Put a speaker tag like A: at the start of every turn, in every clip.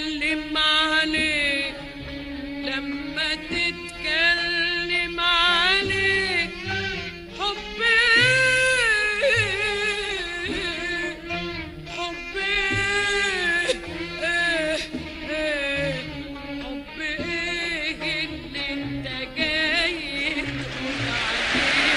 A: تتكلم عليك لما تتكلم عليك حبي حبي إيه إيه حبي إيه اللي أنت جاي تقول عليه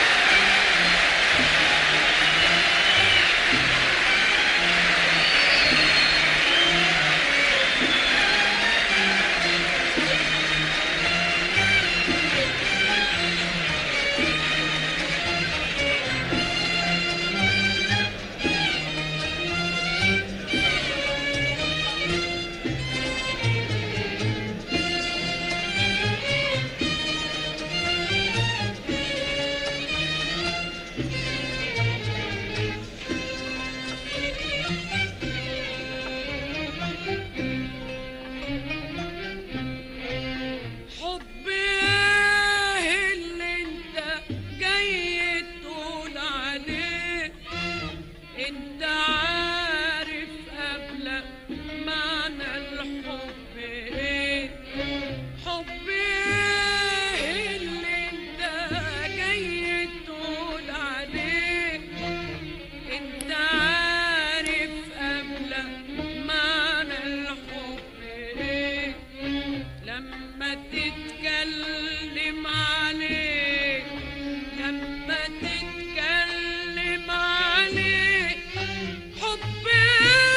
A: حبي إيه اللي انت جاي تقول عليه انت عارف قبل معنى الحب ايه حبي إيه اللي انت جاي تقول عليه انت عارف قبل معنى الحب ايه لما تتكلم عليه لما تتكلم عليه حبي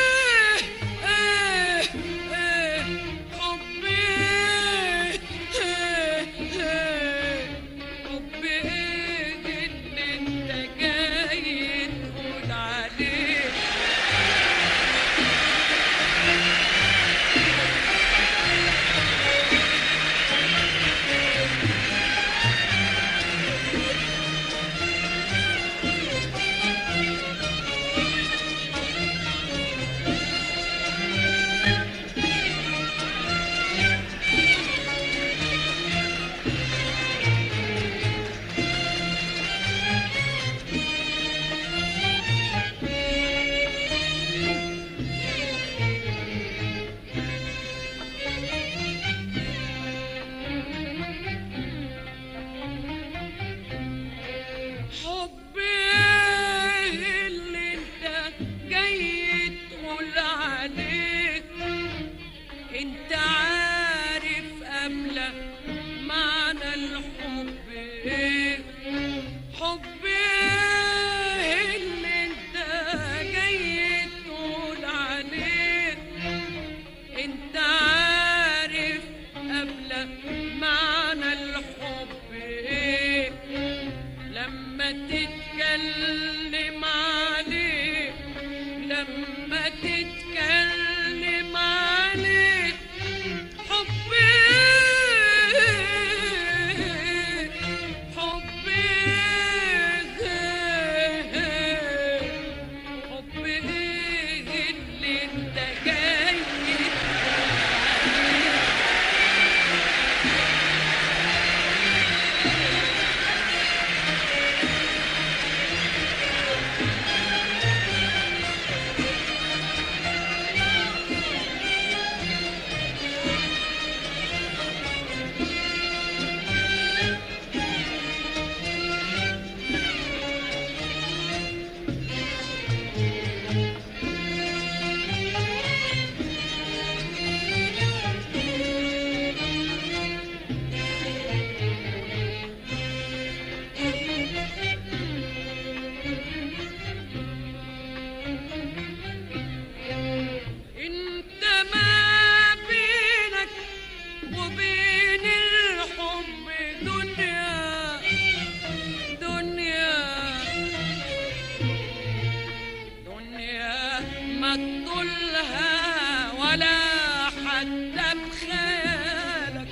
A: إيه إيه حبي إيه إيه حبي إيه اللي انت جاي تقول عليه حبي إيه اللي انت جاي تقول عليه انت عارف قبل معنى الحب ايه حبي إيه اللي انت جاي تقول عليه انت عارف قبل معنى الحب ايه لما تتكلم عليه لما تتكلم عليه حبي حبي حبي اللي انت جاي انت ما بينك وبين الحب دنيا دنيا دنيا ما تطولها ولا حتى بخيالك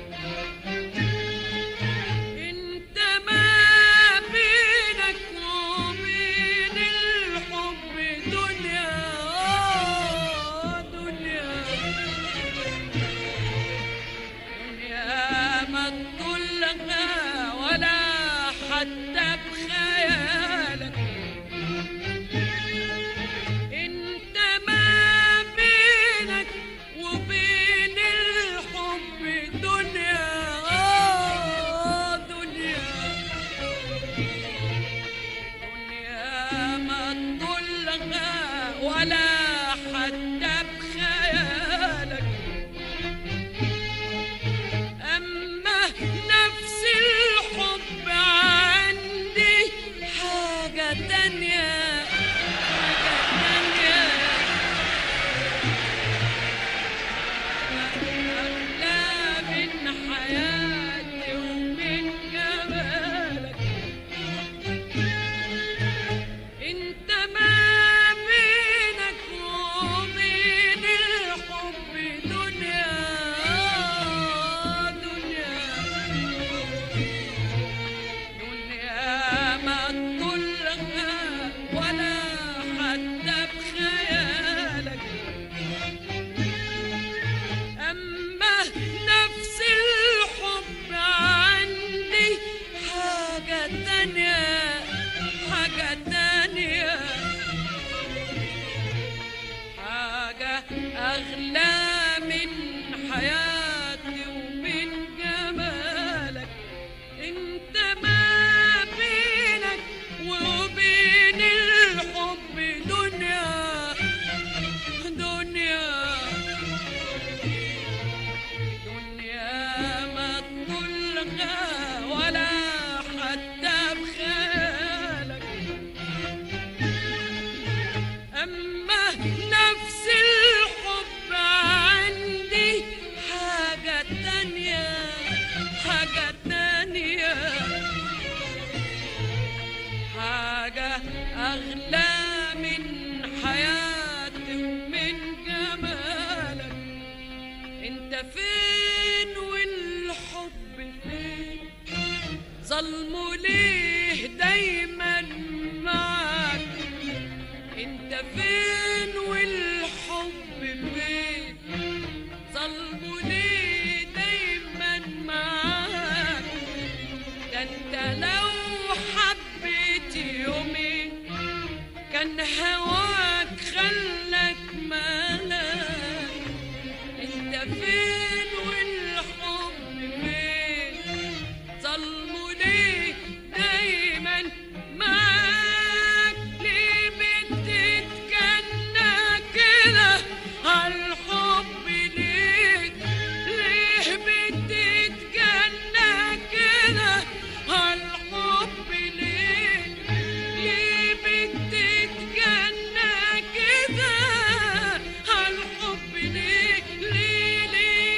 A: انت ما بينك وبين الحب دنيا آه، دنيا دنيا ما تطولها ولا حتى بخيالك انت ما بينك وبين الحب دنيا آه دنيا دنيا ما تطلها ولا حتى بخيالك أما نفس الحب عندي حاجة تانية حاجة تانية أغلى من حياتي ومن جمالك انت ما بينك وبين الحب دنيا دنيا دنيا ما تطلها ولا حتى بخيالك أما نفس الحب عندي حاجة تانية حاجة تانية حاجة أغلى من حياتي ومن جمالك انت ما بينك وبين الحب دنيا دنيا دنيا ما تطلقها ولا حتى بخيالك أما نفس الحب عندي حاجة تانية حاجة تانية حاجة أغلى من حياتي ومن جمالك انت فين والحب فين ظلمه ليه دايما معك انت فين والحب فين ظلمه ليه دايما معك ده انت لو حبيت يومين كان هواك خلك مالك انت فين والحب فين ظلمه ليه دايما معاك ليه بتتجنى كده عالحب ليك ليه بتتجنى كده عالحب ليك ليه بتتجنى كده عالحب ليك ليه ليه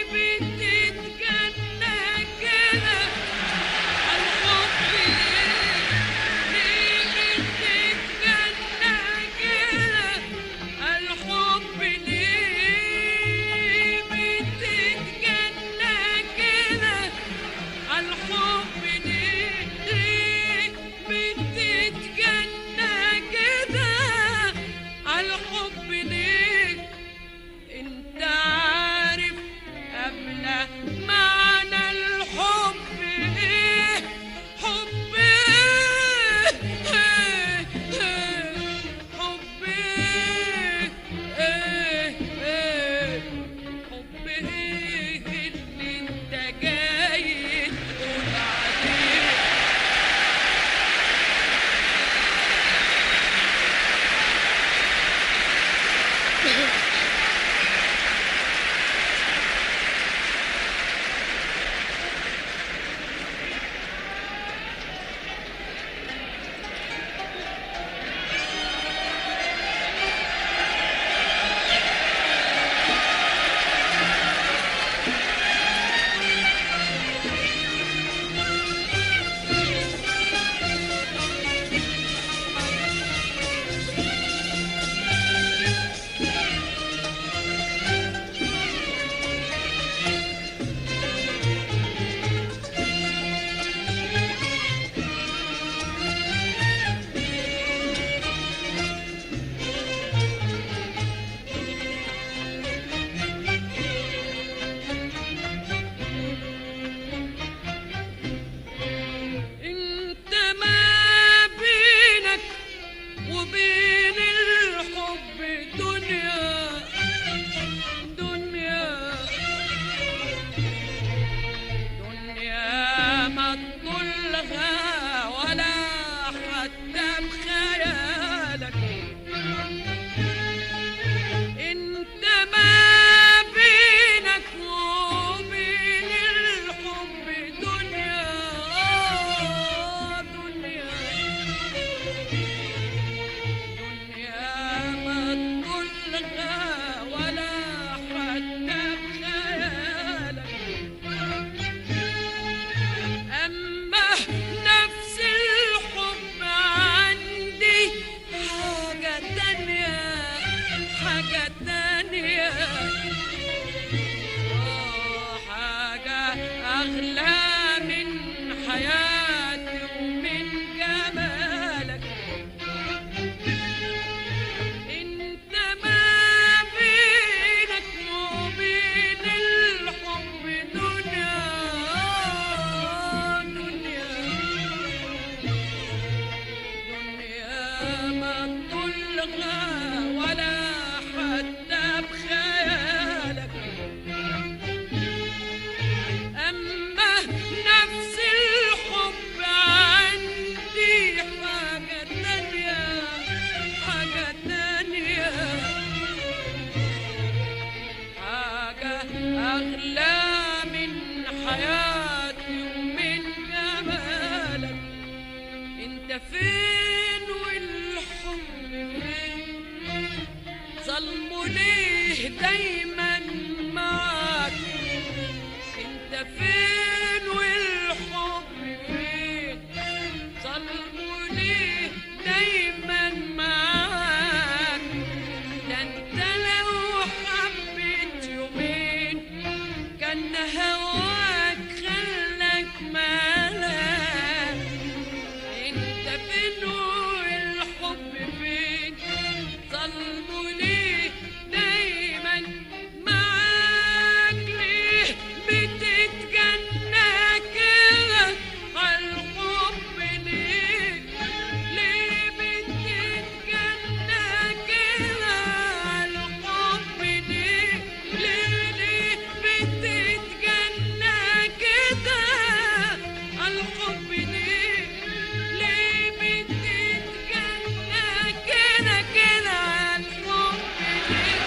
A: وانا هواك خلك مالك انت فين والحب فين ظلموا ليه دايما معاك ليه بتتجنى كده عالحب ليه ليه بتتجنى كده عالحب ليه ليه ليه بتتجنى كده عالحب ليه ليه بتتجنى كده كده عالحب ليه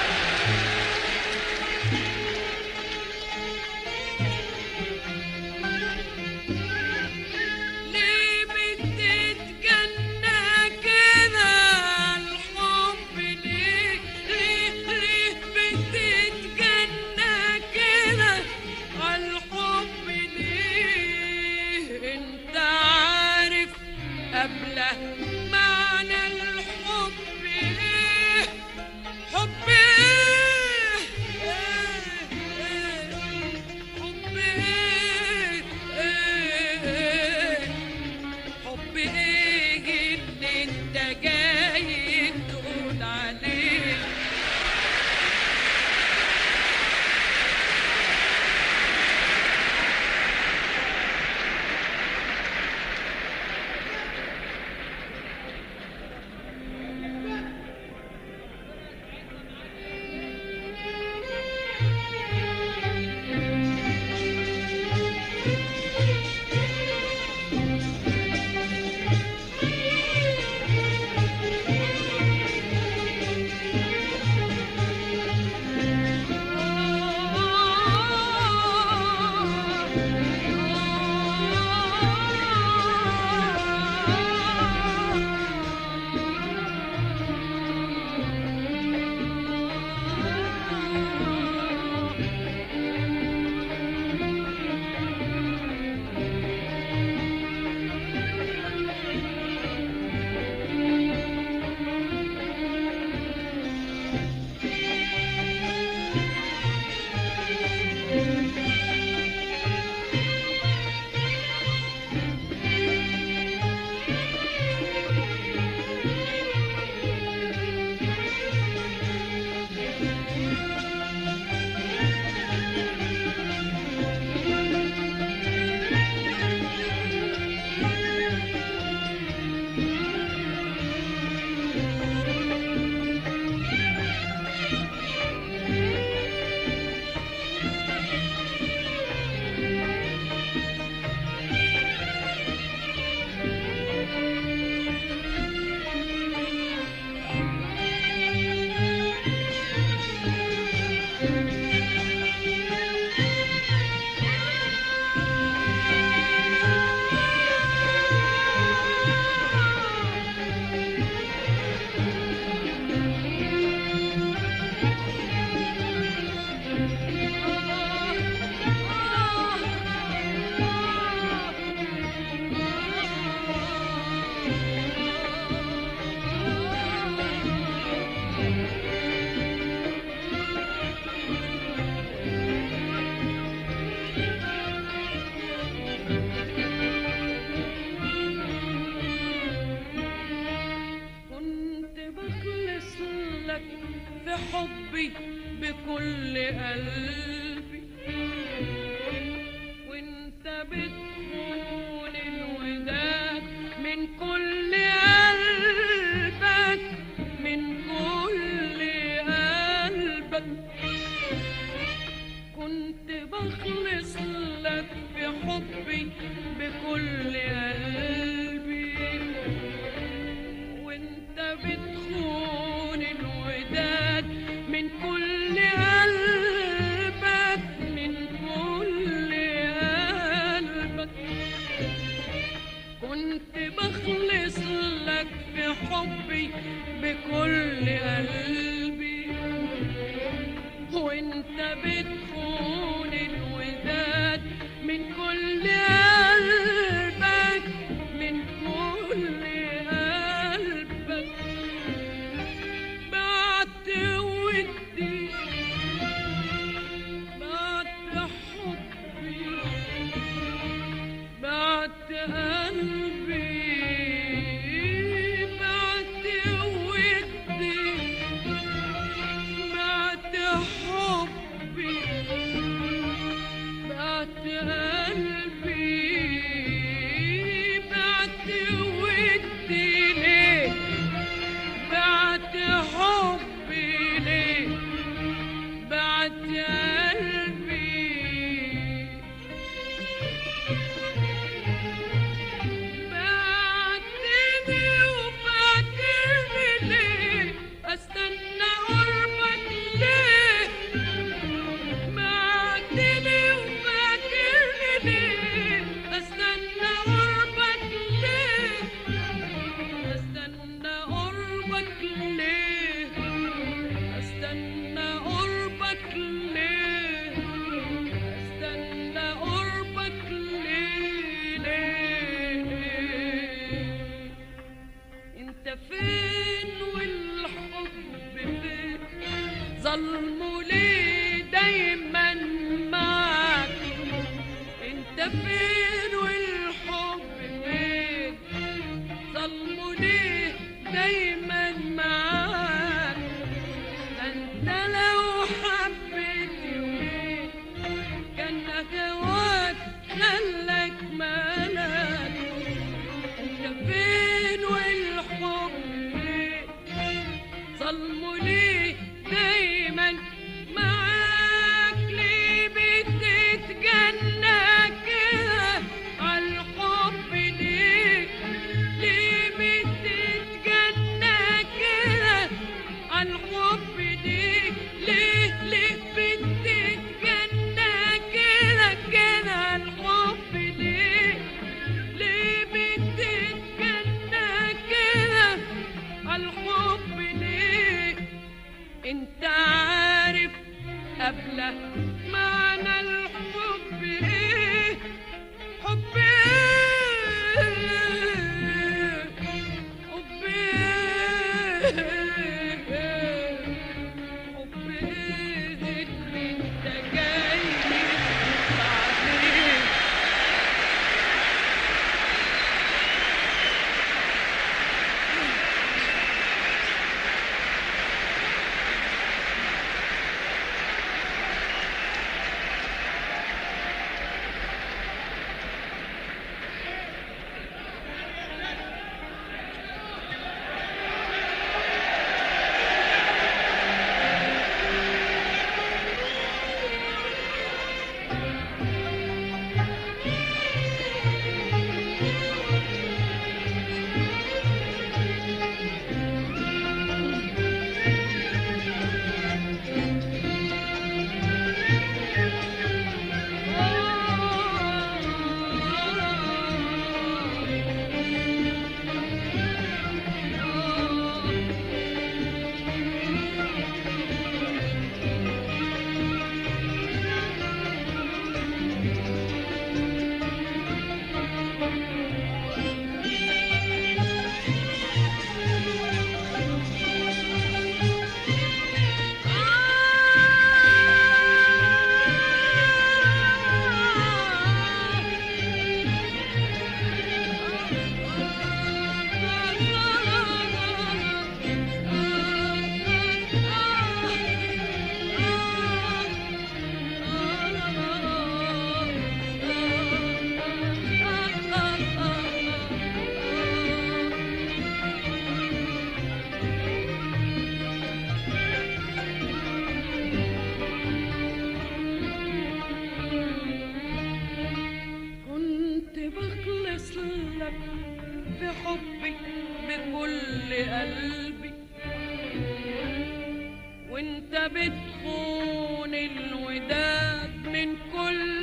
A: ليه بتتجنى كده الحب ليه ليه ليه بتتجنى كده الحب ليه انت عارف قبله معنى الحب ايه حب ايه ايه ايه حب ايه ايه حب ايه اللي انت جاي تقول عليه كنت بخلص لك في حبي بكل قلبي وانت بتخون الوداد من كل قلبك من كل قلبك كنت بخلص لك في حبي بكل قلبي وانت بتخون الوداد من كل قلبك من كل قلبك كنت بخلص لك في حبي بكل قلبي وانت بتخون الوداد من كل قلبك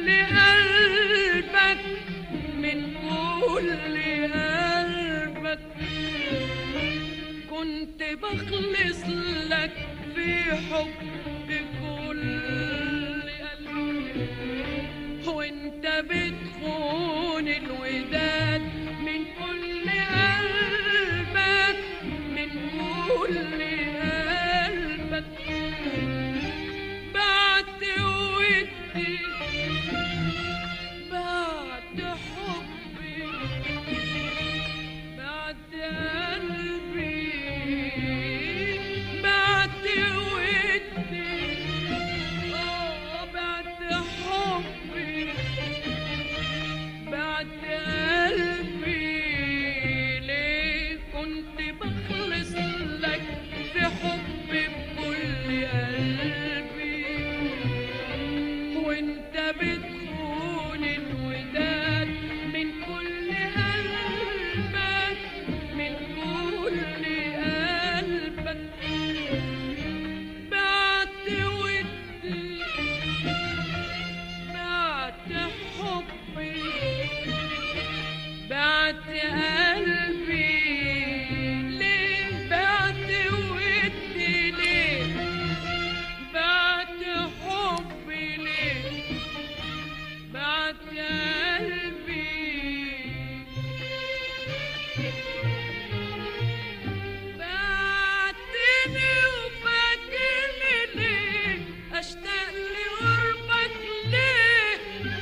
A: كل قلبك من كل قلبك كنت بخلص لك في حب كل قلبي وانت بتخون الوداد من كل قلبك من كل قلبك بعت ودي بعت حبي بعت قلبي بعت ودي اه بعت حبي بعت قلبي ليه كنت بخلص لك في حبي بكل قلبي وانت بتخون الوداد من كل قلبك من كل قلبك بعت ودي بعت حبي بعت قلبي ليه بعت ودي ليه بعت حبي ليه بعت قلبي بعتني وفاكرني ليه اشتاق لقربك ليه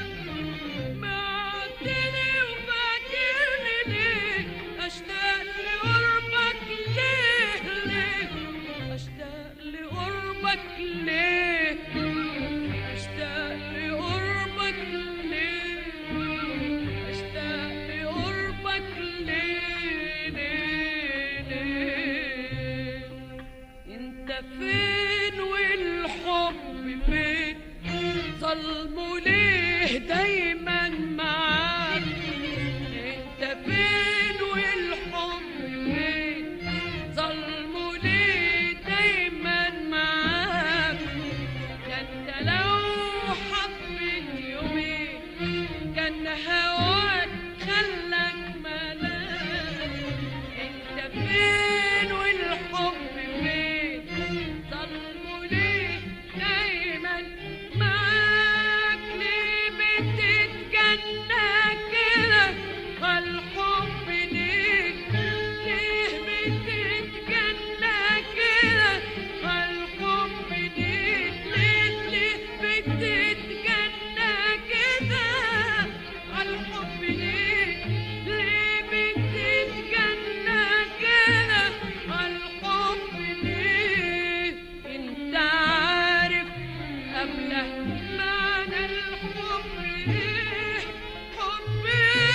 A: بعتني وفاكرني ليه اشتاق لقربك ليه ليه اشتاق لقربك ليه اشتاق لقربك ليه اشتاق لقربك ليه ليه ليه انت فين والحب فين ظلمه ليه دايما معاك انت فين والحب فين ظلمه ليه دايما معاك ده انت لو حبيت يومين كان هواك خلك ملاك انت فين والحب فين ظلمه ليه دايما معاك ليه بتتجنى كده الحب ليك ليه بتتجنى كده الحب ليك ليه ليه بتتجنى كده الحب ليك ليه بتتجنى كده الحب ليك انت عارف قبله معنى الحب ايه حب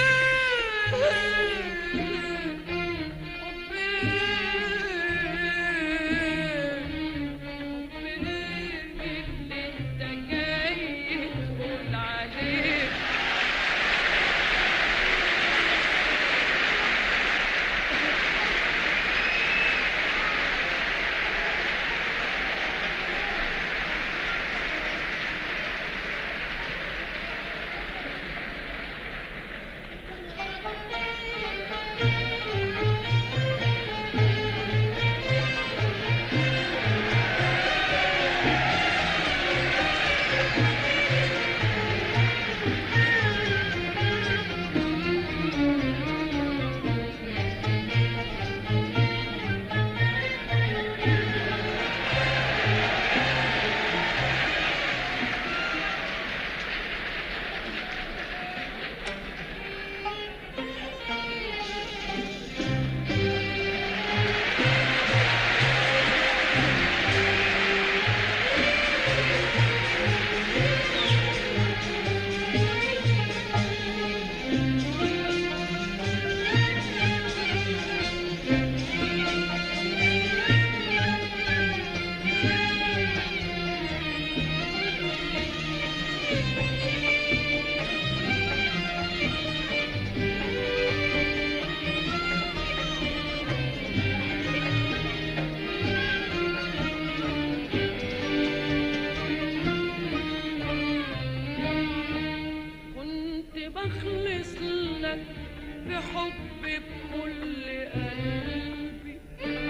A: ايه حب ايه حب ايه اللي انت جاي تقول عليه لك بحبي بكل قلبي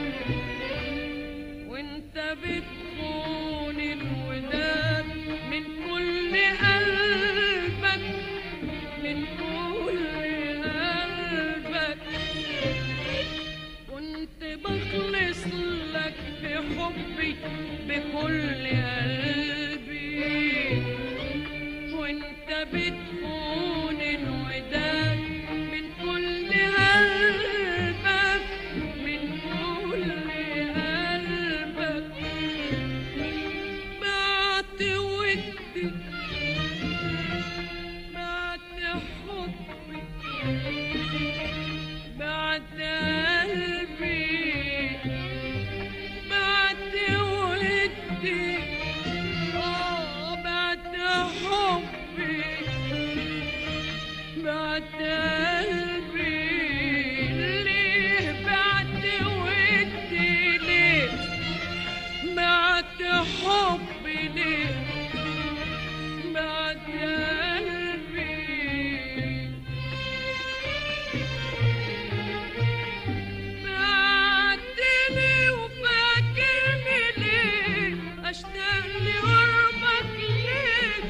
A: وانت بتخون الوداد من كل قلبك من كل قلبك كنت بخلص لك بحبي بكل قلبي وانت بتخون الوداد من كل قلبك من كل قلبك بعت ودي بعت حبي بعت قلبي بعت ودي اه بعت حبي بعت قلبي ليه بعت ودي ليه بعت حبي ليه بعت قلبي بعتني وفاكرني ليه اشتاق لقربك ليه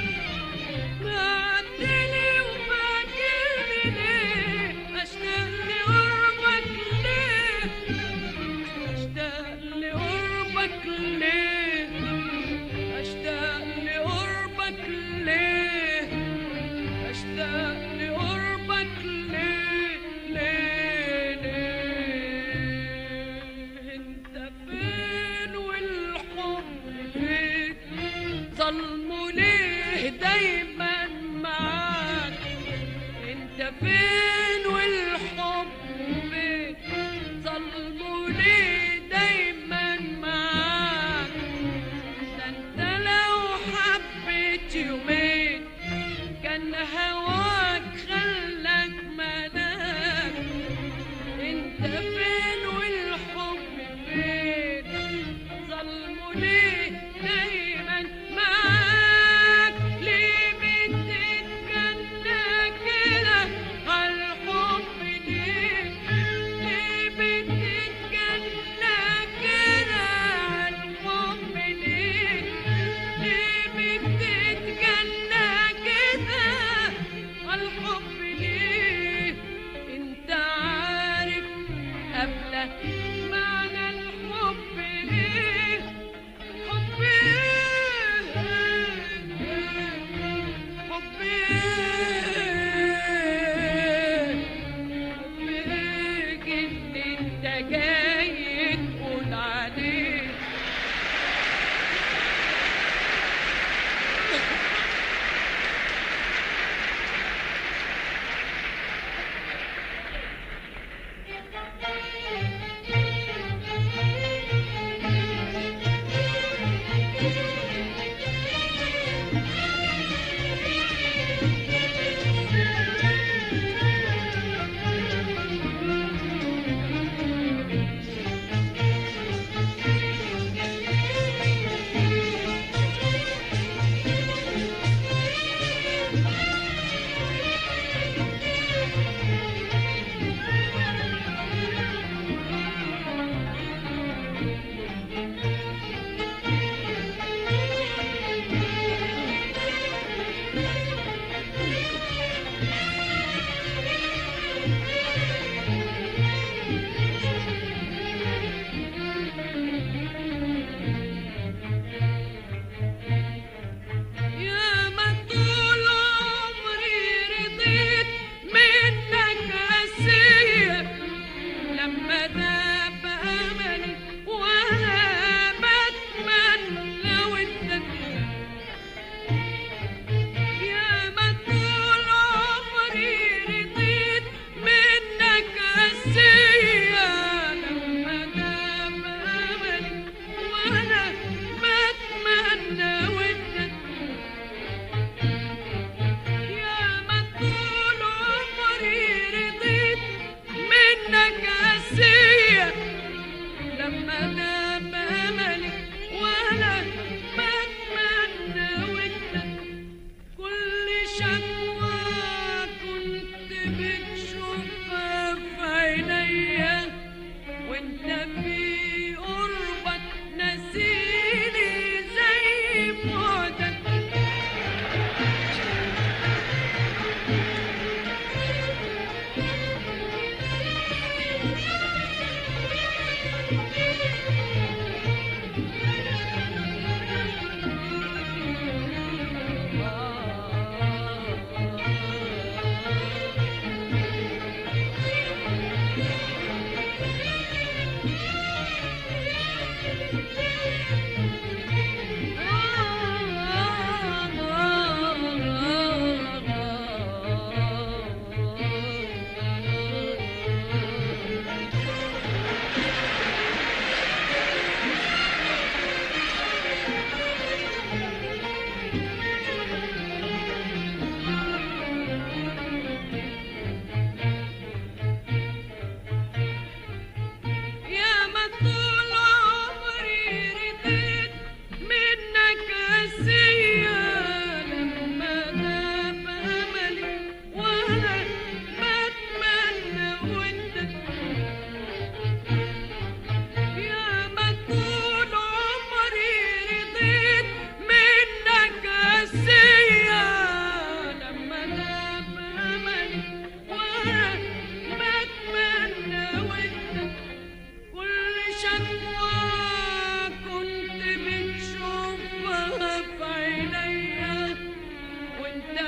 A: بعتني وفاكرني ليه اشتاق لقربك ليه اشتاق لقربك ليه اشتاق لقربك ليه اشتاق لقربك ليه ليه ليه انت فين والحب فين ظلمه ليه دايما معاك انت فين والحب فين ظلمه ليه دايما معاك ده انت لو حبيت يومين كان هواك خلك ملاك انت فين والحب فين ظلمه ليه دايما معاك ليه بتتجنى كده عالحب ليه ليه بتتجنى كده عالحب ليه ليه بتتجنى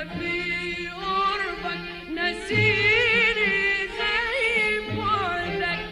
A: في قربك نسيني زي بعدك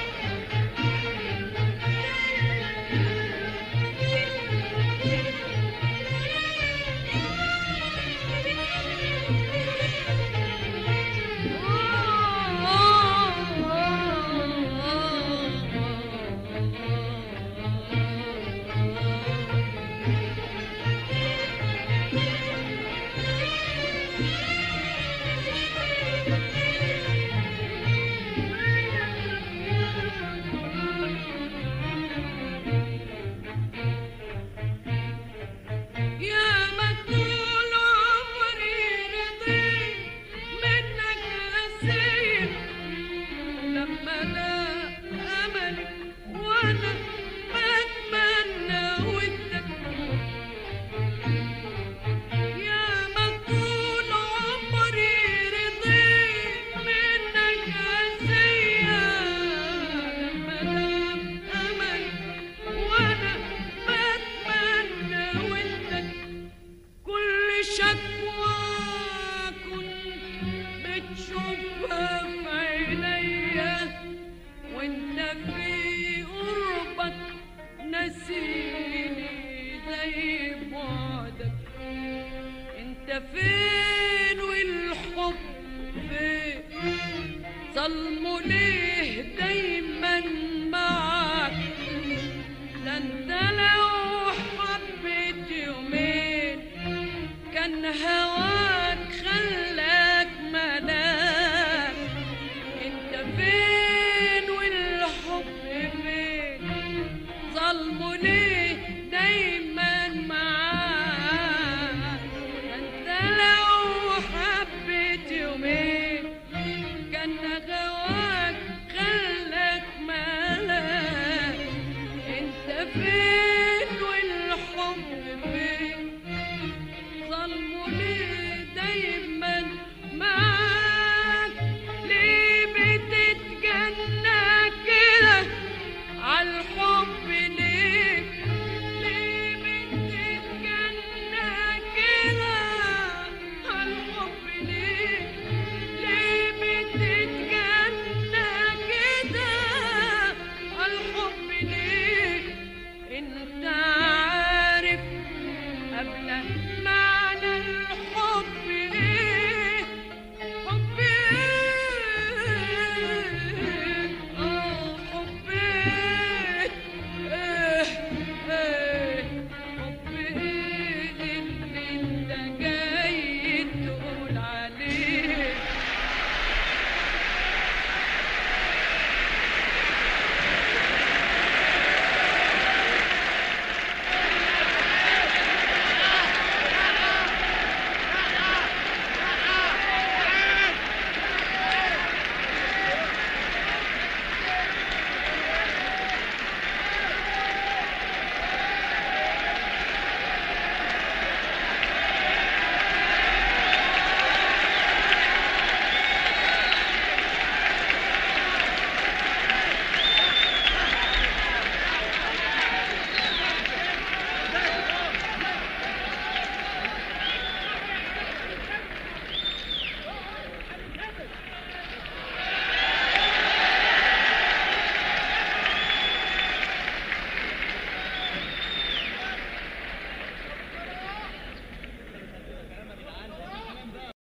A: يا مكتول عمري رضيت منك أسير لما لا أملي وأنا بتمنى ودك يا مكتول عمري رضيت منك أسير لما لا أملي وأنا بتمنى ودك كل شكوى كنت بتشوفها في عينيا وانت في قربك نسيني زي بعدك انت فين والحب فين ظلمه ليه دايما معاك ده انت لو حبيت يومين كان هواك خلى